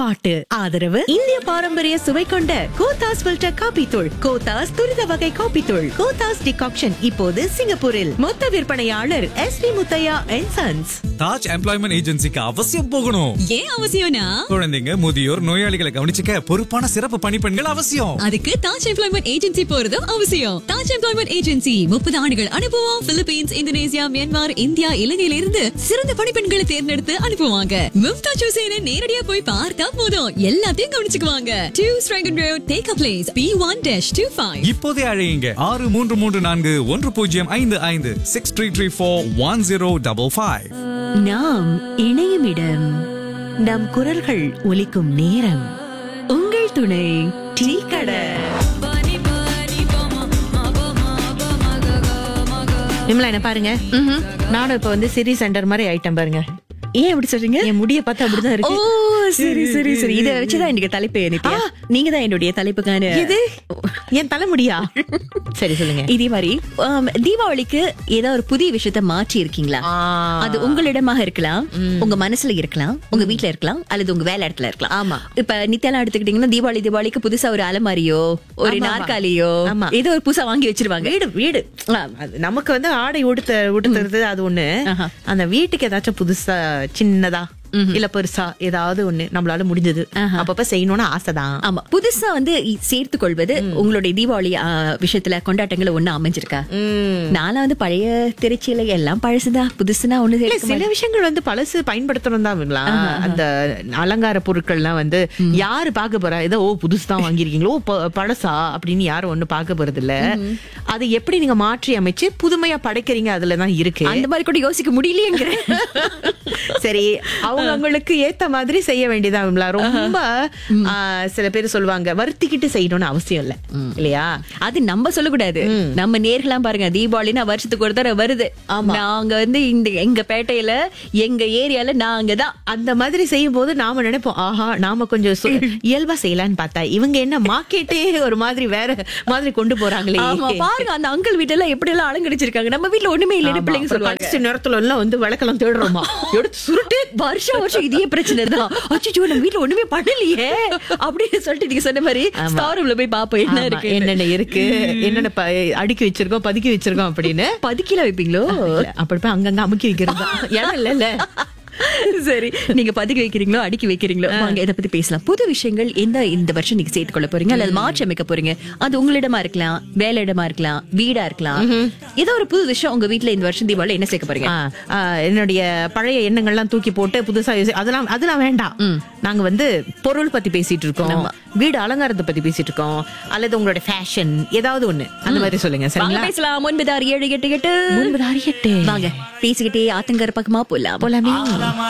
பாட்டு ஆதரவு இந்திய பாரம்பரிய சுவை கொண்ட கோத்தாஸ் ஃபில்டர் காபி தூள் கோத்தாஸ் துரித வகை காபி தூள் கோத்தாஸ் டிகாக்ஷன் இப்போது சிங்கப்பூரில் மொத்த விற்பனையாளர் S P Muthiah and sons Taj employment ஏஜென்சிக்கு அவசியம் போகணும் ஏன் அவசியம்னா குழந்தைங்க முதியோர் நோயாளிகளை கவனிச்சுக்க பொறுப்பான சிறப்பு பணிப்பெண்கள் அவசியம் அதுக்கு தாஜ் எம்ப்ளாய்மெண்ட் ஏஜென்சி போறதும் அவசியம் தாஜ் எம்ப்ளாய்மெண்ட் ஏஜென்சி முப்பது ஆண்டுகள் அனுபவம் பிலிப்பீன்ஸ் இந்தோனேசியா மியான்மர் இந்தியா இலங்கையில இருந்து சிறந்த பணிப்பெண்களை தேர்ந்தெடுத்து அனுப்புவாங்க மும்தாஜ் ஹுசேனை நேரடியா போய் பார்த்தா போதும் எல்லாத்தையும் கவனிச்சுக்குவாங்க டூ ஸ்ட்ரைகன் road take a place B one dash two five இப்போதே அழையுங்க ஆறு மூன்று மூன்று நான்கு ஒன்று பூஜ்ஜியம் ஐந்து ஐந்து six three three four one zero double five நாம் இணையும் இடம் நம் குரல்கள் ஒலிக்கும் நேரம் உங்கள் துணை டீ கடை விமலா என்ன பாருங்க நானும் இப்ப வந்து சிரி சென்டர் மாதிரி ஐட்டம் பாருங்க ஏன் அப்படி சொல்றீங்க என் முடிய பார்த்தா அப்படிதான் ஓ இருக்கு சரி சரி சரி இத வச்சுதான் இன்னைக்கு தலைப்பு நித்யா நீங்க தான் என்னுடைய தலைப்புக்கான இது என் தலைமுடியா சரி சொல்லுங்க இதே மாதிரி ஆம், தீபாவளிக்கு ஏதோ ஒரு புதிய விஷயத்த மாற்றி இருக்கீங்களா ஆ. அது உங்களிடமாக இருக்கலாம் உங்க மனசுல இருக்கலாம் உங்க வீட்ல இருக்கலாம் அல்லது உங்க வேலை இடத்துல இருக்கலாம் ஆமா. இப்ப நித்யாலாம் எடுத்துக்கிட்டீங்கன்னா தீபாவளி தீபாவளிக்கு புதுசா ஒரு அலமாரியோ ஒரு ஆமா, ஆமா. நாற்காலியோ ஆமா. ஏதோ ஒரு புதுசா வாங்கி வச்சிருவாங்க வீடு வீடு ஆ, அது நமக்கு வந்து ஆடை உடுத்த உடுத்துறது அது ஒண்ணு ஆஹா. அந்த வீட்டுக்கு ஏதாச்சும் புதுசா சின்னதா இல்ல பெருசா ஏதாவது ஒண்ணு நம்மளால முடிஞ்சது ஆஹா. அப்பப்ப செய்யணும்னு ஆசைதான் ஆமா புதுசா வந்து இ- சேர்த்து கொள்வது உங்களுடைய தீபாவளி ஆ, விஷயத்துல கொண்டாட்டங்கள் ஒண்ணு அமைஞ்சிருக்கா உம். நான்லாம் வந்து பழைய திருச்சியில எல்லாம் பழசுதான் புதுசுனா ஒண்ணு இல்ல சேர்க்க சில விஷயங்கள் வந்து பழசு பயன்படுத்தணும் தான் அந்த அலங்கார பொருட்கள்லாம் வந்து யாரு பார்க்க போறா ஏதோ ஓ புதுசு தான் வாங்கிருக்கீங்களோ ஓ, ப- பழசா அப்படின்னு யாரும் ஒண்ணு பார்க்க போறது இல்ல அதை எப்படி நீங்க மாற்றி அமைச்சு புதுமையா படைக்கிறீங்க அதுலதான் இருக்கு அந்த மாதிரி கூட யோசிக்க முடியலையேங்கிற சரி அவங்கவங்களுக்கு ஏத்த மாதிரி செய்ய வேண்டியதா விமலா ரொம்ப ஆ, சில பேர் சொல்லுவாங்க வருத்திக்கிட்டு செய்யணும்னு அவசியம் இல்ல இல்லையா அது நம்ம சொல்லக்கூடாது நம்ம நேர்களாம் பாருங்க தீபாவளினா வருஷத்துக்கு ஒரு தடவை வருது ஆமா. நாங்க வந்து இந்த எங்க பேட்டையில எங்க ஏரியால நாங்க தான் அந்த மாதிரி செய்யும் போது நாம நினைப்போம் ஆஹா நாம கொஞ்சம் சு- இயல்பா செய்யலாம்னு பார்த்தா இவங்க என்ன மார்க்கெட்டே ஒரு மாதிரி வேற மாதிரி கொண்டு போறாங்களே ஆமா பாருங்க அந்த அங்கிள் வீட்டுல எப்படி எல்லாம் அலங்கரிச்சிருக்காங்க நம்ம வீட்ல ஒண்ணுமே இல்லைன்னு பிள்ளைங்க சொல்லுவாங்க கடைசி நேரத்துல எல்லாம் வந்து விளக்கெல்லாம் தேடுறோமா எடுத்து சுருட்டு வருஷம் வருஷம் இதே பிரச்சனை தான் அச்சோ நம்ம வீட்ல ஒண்ணுமே பண்ணலையே அப்படின்னு சொல்லிட்டு நீங்க சொன்ன மாதிரி ஸ்டார் ரூம்ல போய் பாப்போம் என்ன ஆமா, இருக்கு என்னென்ன இருக்கு என்னென்ன ப- அடுக்கி வச்சிருக்கோம் பதுக்கி வச்சிருக்கோம் அப்படின்னு பதுக்கில வைப்பீங்களோ அப்படி போய் அங்கங்க அமுக்கி வைக்கிறது தான். இடம் இல்ல சரி நீங்க பதுக்கி வைக்கிறீங்களோ அடுக்கி வைக்கிறீங்களோ வாங்க இத பத்தி பேசலாம் புது விஷயங்கள் எந்த இந்த வருஷம் நீங்க சேர்த்து கொள்ள போறீங்க அல்லது மாற்றி அமைக்க போறீங்க அது உங்களிடமா இருக்கலாம் வேலை இடமா இருக்கலாம் வீடா இருக்கலாம் ஏதோ ஒரு புது விஷயம் உங்க வீட்ல இந்த வருஷம் தீபாவளி என்ன சேர்க்க போறீங்க ஆ, ஆ, என்னுடைய பழைய எண்ணங்கள்லாம் தூக்கி போட்டு புதுசா யோசி- அதெல்லாம் அதெல்லாம் வேண்டாம் நாங்க வந்து பொருள் பத்தி பேசிட்டு இருக்கோம் வீடு அலங்காரத்தை பத்தி பேசிட்டு இருக்கோம் அல்லது உங்களுடைய ஃபேஷன் ஏதாவது ஒண்ணு அந்த மாதிரி சொல்லுங்க வாங்க சரிங்களா பேசலாம் ஒன்பது ஆறு ஏழு எட்டு எட்டு ஒன்பது ஆறு எட்டு வாங்க பேசிக்கிட்டே ஆத்தங்கர பக்கமா போலாம் போலாமே